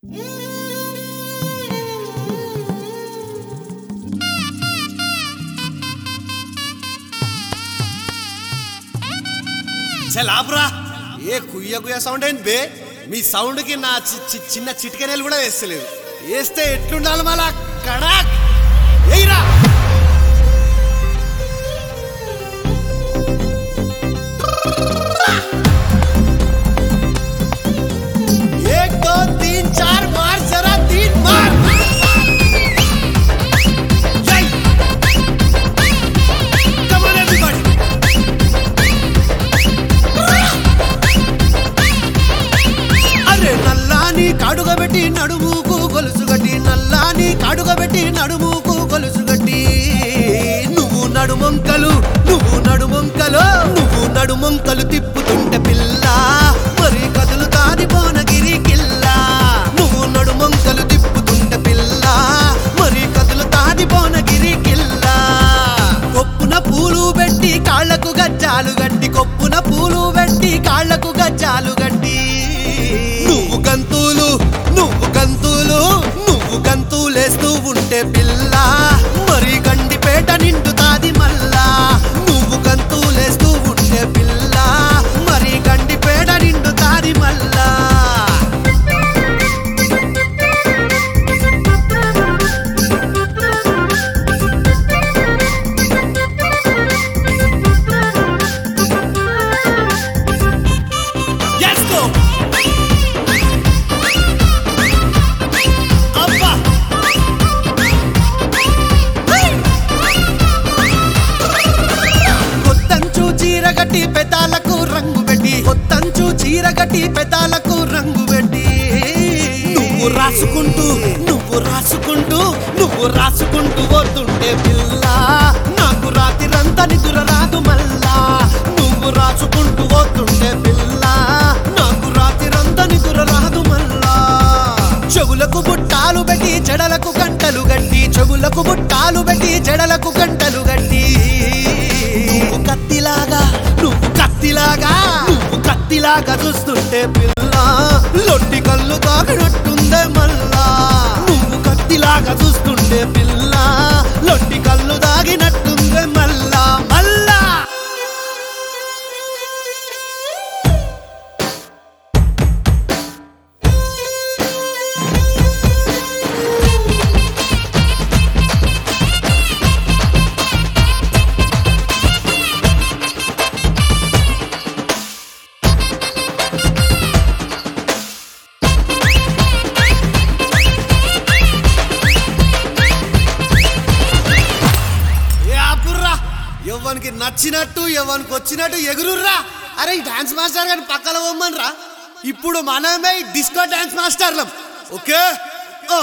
లాపురా ఏ కుయ్య కుయ్య sound ఏంటి బే మీ sound కి నా చి- చి- చిన్న చిటికెనలు కూడా వేస్తలేదు వేస్తే ఎట్లుండాలి మళ్ళా కడాక్ ఎయిరా एक दो तीन चार मार जरा तीन मार Yay! Come on everybody! అరే నల్లాని కాడుగబెట్టి నడుముకు గొలుసుగట్టి నల్లాని కాడుగబెట్టి నడుముకు గొలుసుగట్టి నువ్వు నడుమొంకలు నువ్వు నడుమొంకలు నువ్వు నడుమొంకలు తిప్పుతుంటే పిల్ల మరి కదులు తాది పోనగిరి కిల్ల నువ్వు నడుమొంకలు తిప్పుతుంటే పిల్ల మరి కదులు తాది పోనగిరి కిల్ల కొప్పున పూలు పెట్టి కాళ్లకు గజ్జాలు గట్టి కొప్పున పూలు పెట్టి కాళ్లకు గజ్జాలు గట్టి నువ్వు గంతులు నువ్వు గంతులు నువ్వు గంతులేస్తూ ఉంటే పిల్ల మరి గండిపేట నిండుతాది మల్లా నువ్వు గంతులేస్తూ ఉంటే పిల్ల మరి గండిపేట నిండుతాది మల్లా Let's go! అబ్బా కొత్తంచు చీరగట్టి పెదాలకు రంగు పెట్టి కొత్తంచు చీరగట్టి పెదాలకు రంగు పెట్టి నువ్వు రాసుకుంటూ నువ్వు రాసుకుంటూ నువ్వు రాసుకుంటూ పోతుంటే పిల్ల నాకు రాత్రిరంతా నిదుర రాదు మల్లా నువ్వు రాసుకుంటూ పోతుంటే పిల్ల నాకు రాత్రిరంతా నిదుర రాదు మల్లా చెవులకు బుట్టాలు పెట్టి జడలకు గంటలు గట్టి చెవులకు బుట్టాలు పెట్టి జడలకు గంటలు గట్టి నువ్వు కత్తిలాగా నువ్వు కత్తిలాగా నువ్వు కత్తిలాగా చూస్తుంటే పిల్ల లొట్టి కళ్ళు తాగినట్టుందే మల్లా నువ్వు కత్తిలాగా చూస్తుంటే పిల్ల లొట్టి కళ్ళు దాగినట్టుందే మల్లా మల్లా ఏ ఆపుర్రా ఎవరికి నచ్చినట్టు ఎవరికి వచ్చినట్టు ఎగురుర్రా అరే ఈ డాన్స్ మాస్టర్ గారిని పక్కన పోమ్మన్రా ఇప్పుడు మనమే ఈ డిస్కో డాన్స్ మాస్టర్లం ఓకే ఓ.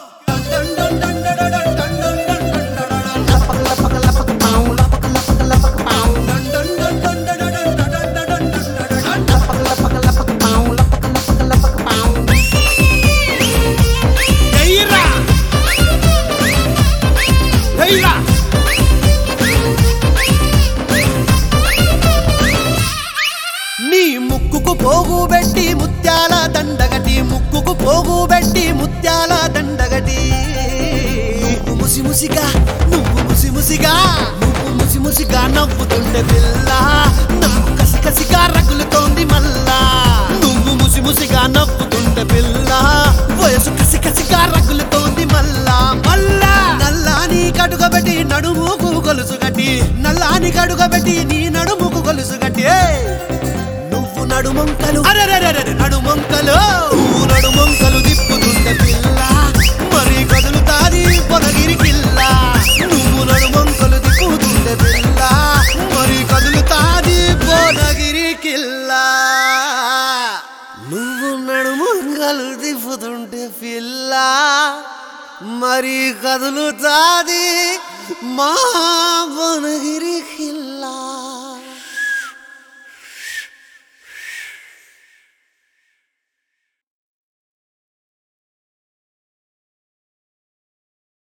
ఎయ్యిర్రా. ఎయ్యిర్రా. నీ ముక్కుకు పోగు పెట్టి ముత్యాల దండగటి ముక్కుకు పోగు పెట్టి ముత్యాల దండగటి నువ్వు ముసి ముసిగా నువ్వు ముసి ముసిగా నువ్వు ముసి ముసిగా నవ్వుతుండే పిల్ల నాకు కసి కసిగా రగులుతోంది మల్లా నువ్వు ముసి ముసిగా నవ్వుతుండే పిల్ల వయసు కసి కసిగా రగులుతోంది మల్లా మల్లా నల్లాని కడుగబెట్టి నడుముకు గొలుసు గట్టి నల్లాని కడుగబెట్టి నీ నడుముకు గొలుసు గట్టి ఏయ్! నువ్వు నడుమొంకలు అరెరెరెరె నడుమొంకలు నువ్వు నడుమొంకలు దిప్పుతుంటే పిల్ల మరి కదులుతాది పొదగిరి కిల్ల నువ్వు నడుమొంకలు దిప్పుతుంటే పిల్ల మరి కదులుతాది పొదగిరి కిల్ల నువ్వు నడుమొంకలు దిప్పుతుంటే పిల్ల మరి కదులుతాది మా పొదగిరి కిల్ల